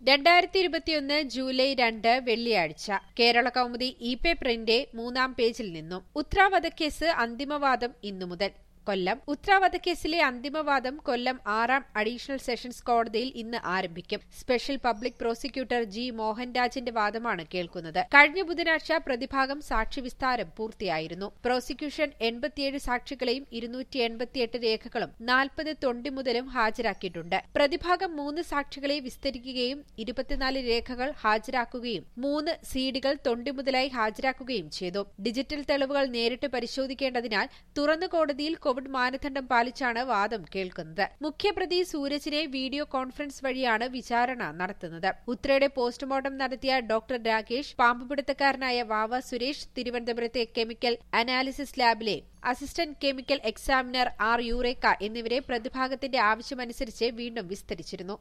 രണ്ടായിരത്തി ഇരുപത്തിയൊന്ന് ജൂലൈ രണ്ട് വെള്ളിയാഴ്ച കേരള കൗമുദി ഇ പേപ്പറിന്റെ മൂന്നാം പേജിൽ നിന്നും ഉത്തരാവധക്കേസ് അന്തിമവാദം ഇന്നു മുതൽ കൊല്ലം ഉത്തരാവധക്കേസിലെ അന്തിമവാദം കൊല്ലം ആറാം അഡീഷണൽ സെഷൻസ് കോടതിയിൽ ഇന്ന് ആരംഭിക്കും സ്പെഷ്യൽ പബ്ലിക് പ്രോസിക്യൂട്ടർ ജി മോഹൻരാജിന്റെ വാദമാണ് കേൾക്കുന്നത് കഴിഞ്ഞ ബുധനാഴ്ച പ്രതിഭാഗം സാക്ഷി വിസ്താരം പൂർത്തിയായിരുന്നു പ്രോസിക്യൂഷൻ എൺപത്തിയേഴ് സാക്ഷികളെയും ഇരുന്നൂറ്റി എൺപത്തിയെട്ട് രേഖകളും നാൽപ്പത് തൊണ്ടിമുതലും ഹാജരാക്കിയിട്ടുണ്ട് പ്രതിഭാഗം മൂന്ന് സാക്ഷികളെ വിസ്തരിക്കുകയും ഇരുപത്തിനാല് രേഖകൾ ഹാജരാക്കുകയും മൂന്ന് സീഡികൾ തൊണ്ടിമുതലായി ഹാജരാക്കുകയും ചെയ്തു ഡിജിറ്റൽ തെളിവുകൾ നേരിട്ട് പരിശോധിക്കേണ്ടതിനാൽ തുറന്നു കോടതിയിൽ കോവിഡ് മാനദണ്ഡം പാലിച്ചാണ് വാദം കേൾക്കുന്നത് മുഖ്യപ്രതി സൂരജിനെ വീഡിയോ കോൺഫറൻസ് വഴിയാണ് വിചാരണ നടത്തുന്നത് ഉത്രയുടെ പോസ്റ്റ്മോർട്ടം നടത്തിയ ഡോക്ടർ രാകേഷ് പാമ്പുപിടുത്തക്കാരനായ വാവ സുരേഷ് തിരുവനന്തപുരത്തെ കെമിക്കൽ അനാലിസിസ് ലാബിലെ assistant chemical examiner R Eureka എന്നിവരെ പ്രതിഭാഗത്തിന്റെ ആവശ്യമനുസരിച്ച് വീണ്ടും വിസ്തരിച്ചിരുന്നു